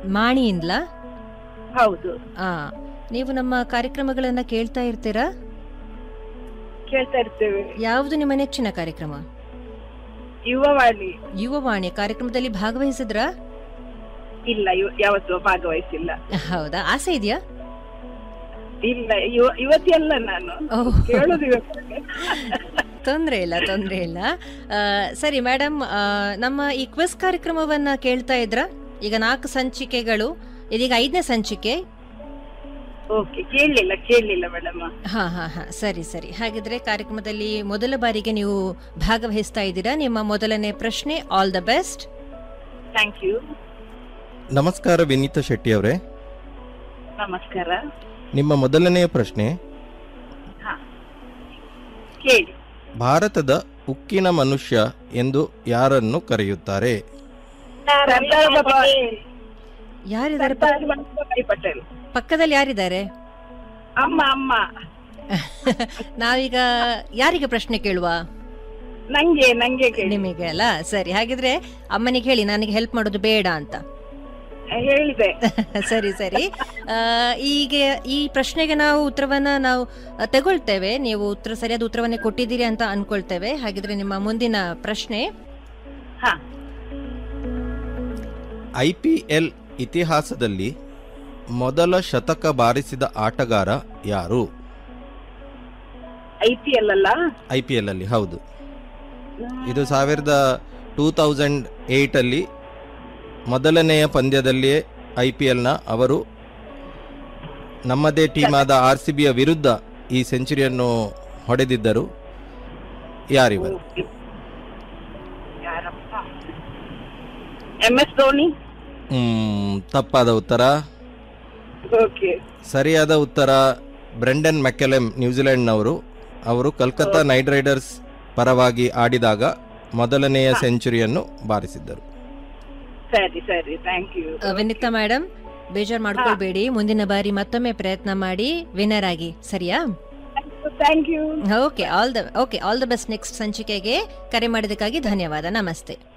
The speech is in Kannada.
ಮಾಣಿಯಿಂದ್ಲಾ ಹೌದು ಆ ನೀವು ನಮ್ಮ ಕಾರ್ಯಕ್ರಮಗಳನ್ನ ಕೇಳ್ತಾ ಇರ್ತೀರಾ ಕೇಳ್ತಾ ಇರ್ತೇವೆ ಯಾವುದು ನಿಮ್ಮ ನೆಚ್ಚಿನ ಕಾರ್ಯಕ್ರಮ ಯುವವಾಣಿ ಯುವವಾಣಿ ಕಾರ್ಯಕ್ರಮದಲ್ಲಿ ಭಾಗವಹಿಸಿದ್ರಾ ಇಲ್ಲ ಇವ- ಯಾವತ್ತೂ ಭಾಗವಹಿಸಿಲ್ಲ ಹೌದಾ ಆಸೆ ಇದೆಯಾ ಇಲ್ಲ ಯುವ ಯುವತಿ ಅಲ್ಲ ನಾನು ಓಹ್. ಕೇಳುದು ಯುವತಿ. ತೊಂದ್ರೆ ಇಲ್ಲ ತೊಂದ್ರೆ ಇಲ್ಲ ಆ, ಸರಿ ಮೇಡಮ್ ನಮ್ಮ ಈ ಕ್ವಿಸ್ ಕಾರ್ಯಕ್ರಮವನ್ನ ಕೇಳ್ತಾ ಇದ್ರ ಈಗ ನಾಲ್ಕು ಸಂಚಿಕೆಗಳು ಇದೀಗ ಐದನೇ ಸಂಚಿಕೆ ಓಕೆ ಕೇಳಲಿಲ್ಲ ಕೇಳಲಿಲ್ಲ ಮೇಡಮ್ ಹಾ ಹಾ ಹಾ ಸರಿ ಸರಿ ಹಾಗಿದ್ರೆ ಕಾರ್ಯಕ್ರಮದಲ್ಲಿ ಮೊದಲ ಬಾರಿಗೆ ನೀವು ಭಾಗವಹಿಸ್ತಾ ಇದ್ದೀರಾ ನಿಮ್ಮ ಮೊದಲನೇ ಪ್ರಶ್ನೆ all the best thank you ನಮಸ್ಕಾರ ವಿನೀತಾ ಶೆಟ್ಟಿ ಅವರೇ ನಮಸ್ಕಾರ ನಿಮ್ಮ ಮೊದಲನೆಯ ಪ್ರಶ್ನೆ ಹಾ ಕೇಳಿ ಭಾರತದ ಉಕ್ಕಿನ ಮನುಷ್ಯ ಎಂದು ಯಾರನ್ನು ಕರೆಯುತ್ತಾರೆ ಸರ್ದಾರ್ ವಲ್ಲಭಾಯ್ ಯಾರಿದ್ದಾರೆ ಪ- ಸರ್ದಾರ್ ವಲ್ಲಭಾಯ್ ಪಟೇಲ್ ಪಕ್ಕದಲ್ಲಿ ಯಾರಿದ್ದಾರೆ ಅಮ್ಮ ಅಮ್ಮ ನಾವೀಗ ಯಾರಿಗೆ ಪ್ರಶ್ನೆ ಕೇಳುವ ನಂಗೆ ನಂಗೆ ಕೇಳಿ ನಿಮಗೆ ಅಲ್ಲ ಸರಿ ಹಾಗಿದ್ರೆ ಅಮ್ಮನಿಗೆ ಹೇಳಿ ನನಗೆ ಹೆಲ್ಪ್ ಮಾಡೋದು ಬೇಡ ಅಂತ ಹೇಳಿದೆ ಸರಿ ಸರಿ ಆ, ಈಗ ಈ ಪ್ರಶ್ನೆಗೆ ನಾವು ಉತ್ತರವನ್ನ ನಾವು ಆ, ತಗೊಳ್ತೇವೆ ನೀವು ಉತ್ತರ ಸರಿಯಾದ ಉತ್ತರವನ್ನೇ ಕೊಟ್ಟಿದ್ದೀರಿ ಅಂತ ಅನ್ಕೊಳ್ತೇವೆ ಹಾಗಿದ್ರೆ ನಿಮ್ಮ ಮುಂದಿನ ಪ್ರಶ್ನೆ ಹಾ ಐ ಪಿ ಎಲ್ ಇತಿಹಾಸದಲ್ಲಿ ಮೊದಲ ಶತಕ ಬಾರಿಸಿದ ಆಟಗಾರ ಯಾರು ಐ ಪಿ ಎಲ್ ಅಲ್ಲ ಐ ಪಿ ಎಲ್ ಅಲ್ಲಿ ಹೌದು ಇದು ಸಾವಿರದ ಟೂ ತೌಸಂಡ್ ಏಯ್ಟಲ್ಲಿ ಮೊದಲನೆಯ ಪಂದ್ಯದಲ್ಲಿಯೇ ಐ ಪಿ ಎಲ್ನ ಅವರು ನಮ್ಮದೇ ಟೀಮ್ ಆದ ಆರ್ ಸಿ ಬಿಯ ವಿರುದ್ಧ ಈ ಸೆಂಚುರಿಯನ್ನು ಹೊಡೆದಿದ್ದರು ಯಾರಿವರು ಯಾರಪ್ಪ ಎಂ ಎಸ್ ಧೋನಿ ಮ್, ತಪ್ಪಾದ ಉತ್ತರ ಓಕೆ ಸರಿಯಾದ ಉತ್ತರ ಬ್ರೆಂಡನ್ ಮೆಕೆಲೆಮ್ ನ್ಯೂಜಿಲೆಂಡ್ನವರು ಅವರು ಕಲ್ಕತ್ತಾ ನೈಟ್ ರೈಡರ್ಸ್ ಪರವಾಗಿ ಆಡಿದಾಗ ಮೊದಲನೆಯ ಸೆಂಚುರಿಯನ್ನು ಬಾರಿಸಿದ್ದರು ಸರಿ ಸರಿ ಥ್ಯಾಂಕ್ ಯು ಆ, ವಿನಿತಾ ಮೇಡಮ್ ಬೇಜಾರ್ ಮಾಡ್ಕೊಳ್ಬೇಡಿ ಮುಂದಿನ ಬಾರಿ ಮತ್ತೊಮ್ಮೆ ಪ್ರಯತ್ನ ಮಾಡಿ ವಿನ್ನರ್ ಆಗಿ ಸರಿಯಾ thank you okay all the okay all the best next ಸಂಚಿಕೆಗೆ ಕರೆ ಮಾಡಿದ್ದಕ್ಕಾಗಿ ಧನ್ಯವಾದ ನಮಸ್ತೆ